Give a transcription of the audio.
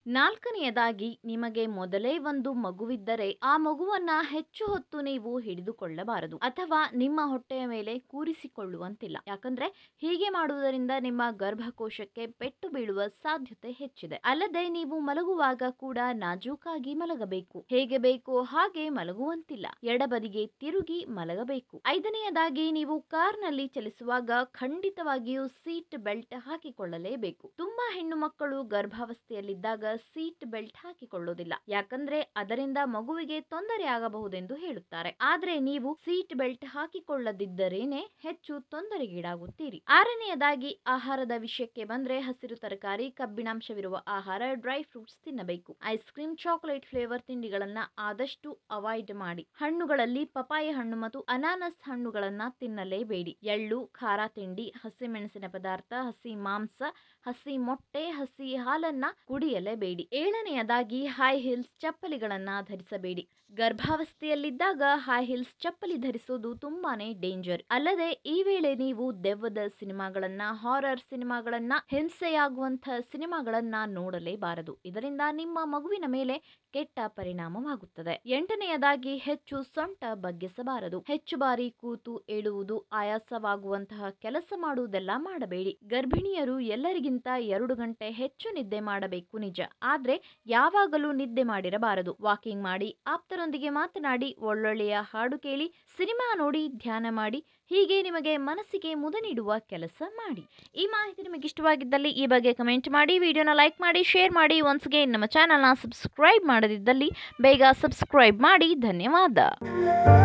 ನಾಲ್ಕನೆಯದಾಗಿ ನಿಮಗೆ ಮೊದಲೇ ಒಂದು ಮಗುವಿದ್ದರೆ ಆ ಮಗುವನ್ನ ಹೆಚ್ಚು ಹೊತ್ತು ನೀವು ಹಿಡಿದುಕೊಳ್ಳಬಾರದು ಅಥವಾ ನಿಮ್ಮ ಹೊಟ್ಟೆಯ ಮೇಲೆ ಕೂರಿಸಿಕೊಳ್ಳುವಂತಿಲ್ಲ ಯಾಕಂದ್ರೆ ಹೀಗೆ ಮಾಡುವುದರಿಂದ ನಿಮ್ಮ ಗರ್ಭಕೋಶಕ್ಕೆ ಪೆಟ್ಟು ಬೀಳುವ ಸಾಧ್ಯತೆ ಹೆಚ್ಚಿದೆ ಅಲ್ಲದೆ ನೀವು ಮಲಗುವಾಗ ಕೂಡ ನಾಜೂಕಾಗಿ ಮಲಗಬೇಕು ಹೇಗೆ ಬೇಕೋ ಹಾಗೆ ಮಲಗುವಂತಿಲ್ಲ ಎಡಬದಿಗೆ ತಿರುಗಿ ಮಲಗಬೇಕು ಐದನೆಯದಾಗಿ ನೀವು ಕಾರ್ನಲ್ಲಿ ಚಲಿಸುವಾಗ ಖಂಡಿತವಾಗಿಯೂ ಸೀಟ್ ಬೆಲ್ಟ್ ಹಾಕಿಕೊಳ್ಳಲೇಬೇಕು ತುಂಬಾ ಹೆಣ್ಣು ಮಕ್ಕಳು ಗರ್ಭಾವಸ್ಥೆಯಲ್ಲಿದ್ದಾಗ ಸೀಟ್ ಬೆಲ್ಟ್ ಹಾಕಿಕೊಳ್ಳುವುದಿಲ್ಲ ಯಾಕಂದ್ರೆ ಅದರಿಂದ ಮಗುವಿಗೆ ತೊಂದರೆ ಆಗಬಹುದೆಂದು ಹೇಳುತ್ತಾರೆ ಆದ್ರೆ ನೀವು ಸೀಟ್ ಬೆಲ್ಟ್ ಹಾಕಿಕೊಳ್ಳದಿದ್ದರೇನೆ ಹೆಚ್ಚು ತೊಂದರೆಗೀಡಾಗುತ್ತೀರಿ ಆರನೆಯದಾಗಿ ಆಹಾರದ ವಿಷಯಕ್ಕೆ ಬಂದ್ರೆ ಹಸಿರು ತರಕಾರಿ ಕಬ್ಬಿಣಾಂಶವಿರುವ ಆಹಾರ ಡ್ರೈ ಫ್ರೂಟ್ಸ್ ತಿನ್ನಬೇಕು ಐಸ್ ಕ್ರೀಮ್ ಚಾಕೊಲೇಟ್ ಫ್ಲೇವರ್ ತಿಂಡಿಗಳನ್ನ ಆದಷ್ಟು ಅವಾಯ್ಡ್ ಮಾಡಿ ಹಣ್ಣುಗಳಲ್ಲಿ ಪಪಾಯ ಹಣ್ಣು ಮತ್ತು ಅನಾನಸ್ ಹಣ್ಣುಗಳನ್ನ ತಿನ್ನಲೇಬೇಡಿ ಎಳ್ಳು ಖಾರ ತಿಂಡಿ ಹಸಿಮೆಣಸಿನ ಪದಾರ್ಥ ಹಸಿ ಮಾಂಸ ಹಸಿ ಮೊಟ್ಟೆ ಹಸಿ ಹಾಲನ್ನ ಕುಡಿಯಲೇಬೇಡಿ ಏಳನೆಯದಾಗಿ ಹೈ ಹಿಲ್ಸ್ ಚಪ್ಪಲಿಗಳನ್ನ ಧರಿಸಬೇಡಿ ಗರ್ಭಾವಸ್ಥೆಯಲ್ಲಿದ್ದಾಗ ಹೈ ಹಿಲ್ಸ್ ಚಪ್ಪಲಿ ಧರಿಸುವುದು ತುಂಬಾನೇ ಡೇಂಜರ್ ಅಲ್ಲದೆ ಈ ವೇಳೆ ನೀವು ದೆವ್ವದ ಸಿನಿಮಾಗಳನ್ನ ಹಾರರ್ ಸಿನಿಮಾಗಳನ್ನ ಹಿಂಸೆಯಾಗುವಂತಹ ಸಿನಿಮಾಗಳನ್ನ ನೋಡಲೇಬಾರದು ಇದರಿಂದ ನಿಮ್ಮ ಮಗುವಿನ ಮೇಲೆ ಕೆಟ್ಟ ಪರಿಣಾಮವಾಗುತ್ತದೆ ಎಂಟನೆಯದಾಗಿ ಹೆಚ್ಚು ಸೊಂಟ ಬಗ್ಗಿಸಬಾರದು ಹೆಚ್ಚು ಬಾರಿ ಕೂತು ಏಳುವುದು ಆಯಾಸವಾಗುವಂತಹ ಕೆಲಸ ಮಾಡುವುದೆಲ್ಲ ಮಾಡಬೇಡಿ ಗರ್ಭಿಣಿಯರು ಎಲ್ಲರಿಗಿಂತ ಎರಡು ಗಂಟೆ ಹೆಚ್ಚು ನಿದ್ದೆ ಮಾಡಬೇಕು ನಿಜ ಆದ್ರೆ ಯಾವಾಗಲೂ ನಿದ್ದೆ ಮಾಡಿರಬಾರದು ವಾಕಿಂಗ್ ಮಾಡಿ ಆಪ್ತರೊಂದಿಗೆ ಮಾತನಾಡಿ ಒಳ್ಳೊಳ್ಳೆಯ ಹಾಡು ಕೇಳಿ ಸಿನಿಮಾ ನೋಡಿ ಧ್ಯಾನ ಮಾಡಿ ಹೀಗೆ ನಿಮಗೆ ಮನಸ್ಸಿಗೆ ಮುದ ನೀಡುವ ಕೆಲಸ ಮಾಡಿ ಈ ಮಾಹಿತಿ ನಿಮಗೆ ಇಷ್ಟವಾಗಿದ್ದಲ್ಲಿ ಈ ಬಗ್ಗೆ ಕಮೆಂಟ್ ಮಾಡಿ ವಿಡಿಯೋನ ಲೈಕ್ ಮಾಡಿ ಶೇರ್ ಮಾಡಿ ಒನ್ಸ್ಗೆ ನಮ್ಮ ಚಾನಲ್ನ ಸಬ್ಸ್ಕ್ರೈಬ್ ಮಾಡದಿದ್ದಲ್ಲಿ ಬೇಗ ಸಬ್ಸ್ಕ್ರೈಬ್ ಮಾಡಿ ಧನ್ಯವಾದ